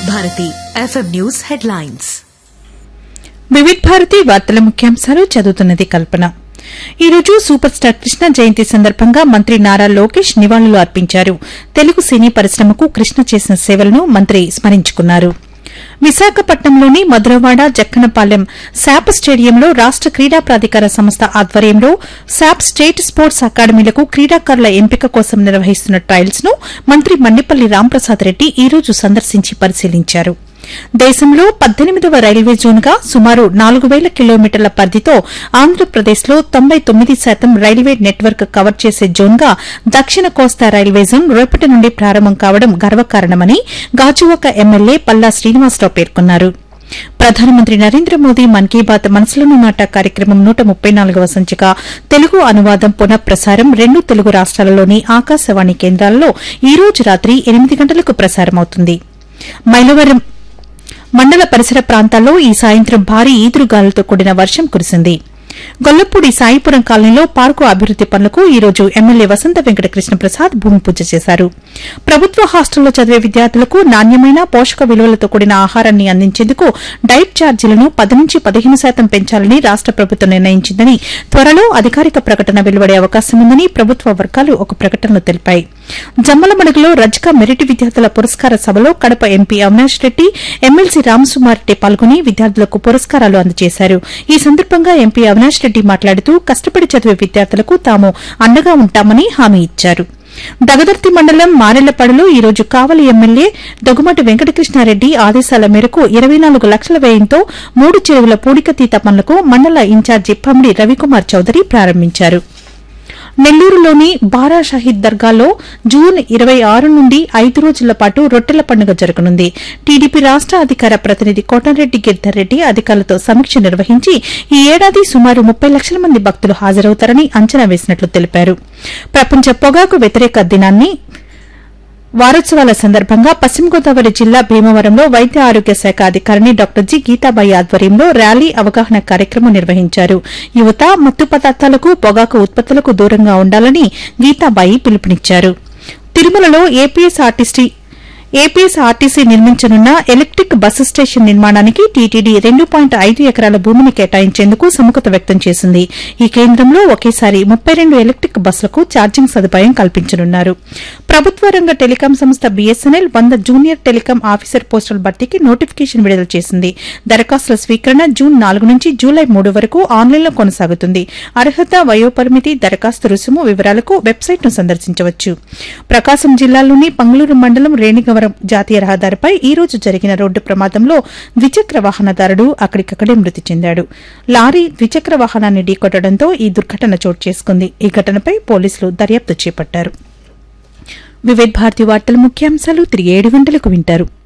Vividh Bharati FM news headlines Vividh Bharati వార్తల ముఖ్యాంశాలు చదువుతున్నది కల్పన ఈ రోజు సూపర్ స్టార్ కృష్ణ జయంతి సందర్భంగా మంత్రి నారా లోకేష్ నివాళులు అర్పించారు తెలుగు సినీ పరిశ్రమకు కృష్ణ చేసిన సేవలను మంత్రి స్మరించుకున్నారు విశాఖపట్నంలోని మధురవాడ జక్కనపాలెం శాప్ స్టేడియంలో రాష్ట క్రీడా ప్రాధికార సంస్థ ఆధ్వర్యంలో శాప్ స్టేట్ స్పోర్ట్స్ అకాడమీలకు క్రీడాకారుల ఎంపిక కోసం నిర్వహిస్తున్న ట్రయల్స్ ను మంత్రి మన్నిపల్లి రాంప్రసాద్ రెడ్డి ఈ రోజు సందర్శించి పరిశీలించారు దేశంలో పద్దెనిమిదవ రైల్వే జోన్గా సుమారు నాలుగు వేల కిలోమీటర్ల పరిధితో ఆంధ్రప్రదేశ్లో తొంభై తొమ్మిది శాతం రైల్వే నెట్వర్క్ కవర్ చేసే జోన్గా దక్షిణ కోస్తా రైల్వే జోన్ రేపటి నుండి ప్రారంభం కావడం గర్వకారణమని గాజువాక ఎమ్మెల్యే పల్లా శ్రీనివాసరావు పేర్కొన్నారు ప్రధానమంత్రి నరేంద్ర మోదీ మన్ కీ బాత్ మనసులోని మాట కార్యక్రమం నూట ముప్పై నాలుగవ సంచిక తెలుగు అనువాదం పునఃప్రసారం రెండు తెలుగు రాష్ట్రాలలోని ఆకాశవాణి కేంద్రాలలో ఈ రోజు రాత్రి ఎనిమిది గంటలకు ప్రసారమవుతుంది మైలవరం మండల పరిసర ప్రాంతాల్లో ఈ సాయంత్రం భారీ ఈదురుగాలులతో కూడిన వర్షం కురిసింది గొల్లపూడి సాయిపురం కాలనీలో పార్కు అభివృద్ది పనులకు ఈ రోజు ఎమ్మెల్యే వసంత వెంకట కృష్ణ ప్రసాద్ భూమి పూజ చేశారు ప్రభుత్వ హాస్టల్లో చదివే విద్యార్థులకు నాణ్యమైన పోషక విలువలతో కూడిన ఆహారాన్ని అందించేందుకు డైట్ ఛార్జీలను పది నుంచి పదిహేను శాతం పెంచాలని రాష్ట ప్రభుత్వం నిర్ణయించిందని త్వరలో అధికారిక ప్రకటన వెలువడే అవకాశం ఉందని ప్రభుత్వ వర్గాలు ఒక ప్రకటనలో తెలిపాయి జమ్మలమడుగులో రజ్కా మెరిట్ విద్యార్థుల పురస్కార సభలో కడప ఎంపీ అవినాష్ రెడ్డి ఎమ్మెల్సీ రామసుమారెడ్డి పాల్గొని విద్యార్థులకు పురస్కారాలు అందజేశారు ఈ సందర్భంగా ఎంపీ అవినాష్ రెడ్డి మాట్లాడుతూ కష్టపడి చదివే విద్యార్థులకు తాము అండగా ఉంటామని హామీ ఇచ్చారు దగదర్తి మండలం మారెళ్లపాడులో ఈ రోజు కావలి ఎమ్మెల్యే దొగుమటి వెంకటకృష్ణారెడ్డి ఆదేశాల మేరకు ఇరవై నాలుగు లక్షల వ్యయంతో మూడు చెరువుల పూడికతీత పనులకు మండల ఇన్ఛార్జి పమ్మిడి రవికుమార్ చౌదరి ప్రారంభించారు నెల్లూరులోని బారా షాహీద్ దర్గాలో జూన్ ఇరవై ఆరు నుండి ఐదు రోజుల పాటు రొట్టెల పండుగ జరగనుంది టీడీపీ రాష్ట అధికార ప్రతినిధి కోటంరెడ్డి గిరిధర్ రెడ్డి అధికారులతో సమీక్ష నిర్వహించి ఈ ఏడాది సుమారు ముప్పై లక్షల మంది భక్తులు హాజరవుతారని అంచనా వేసినట్లు తెలిపారు ప్రపంచ పొగాకు వ్యతిరేక దినాన్ని వారోత్సవాల సందర్భంగా పశ్చిమ గోదావరి జిల్లా భీమవరంలో వైద్య ఆరోగ్య శాఖ అధికారిని డాక్టర్ జి గీతాబాయి ఆధ్వర్యంలో ర్యాలీ అవగాహన కార్యక్రమం నిర్వహించారు యువత మత్తు పదార్థాలకు పొగాకు ఉత్పత్తులకు దూరంగా ఉండాలని గీతాబాయి పిలుపునిచ్చారు తిరుమలలో ఏపీఎస్ ఆర్టీసీ ఏపీఎస్ ఆర్టీసీ నిర్మించనున్న ఎలక్ట్రిక్ బస్సు స్టేషన్ నిర్మాణానికి టీటీడీ రెండు పాయింట్ ఐదు ఎకరాల భూమిని కేటాయించేందుకు సుముఖత వ్యక్తం చేసింది ఈ కేంద్రంలో ఒకేసారి ముప్పై రెండు ఎలక్ట్రిక్ బస్సులకు ఛార్జింగ్ సదుపాయం కల్పించనున్నారు ప్రభుత్వ రంగ టెలికాం సంస్థ బీఎస్ఎన్ఎల్ వంద జూనియర్ టెలికాం ఆఫీసర్ పోస్టుల భర్తీకి నోటిఫికేషన్ విడుదల చేసింది దరఖాస్తుల స్వీకరణ జూన్ నాలుగు నుంచి జూలై మూడు వరకు ఆన్లైన్లో కొనసాగుతుంది అర్హత వయోపరిమితి దరఖాస్తు రుసుము వివరాలకు వెబ్సైట్ను సందర్శించవచ్చు ప్రకాశం జిల్లాలోని పంగులూరు మండలం రేణిగవరం జాతీయ రహదారిపై ఈ రోజు జరిగిన రోడ్డు ప్రమాదంలో ద్విచక్ర వాహనదారుడు అక్కడికక్కడే మృతి చెందాడు లారీ ద్విచక్ర వాహనాన్ని ఢీకొట్టడంతో ఈ దుర్ఘటన చోటు చేసుకుంది ఈ ఘటనపై పోలీసులు దర్యాప్తు చేపట్టారు వివిధ భారతి వార్తల ముఖ్యాంశాలు తిరిగి ఏడు గంటలకు వింటారు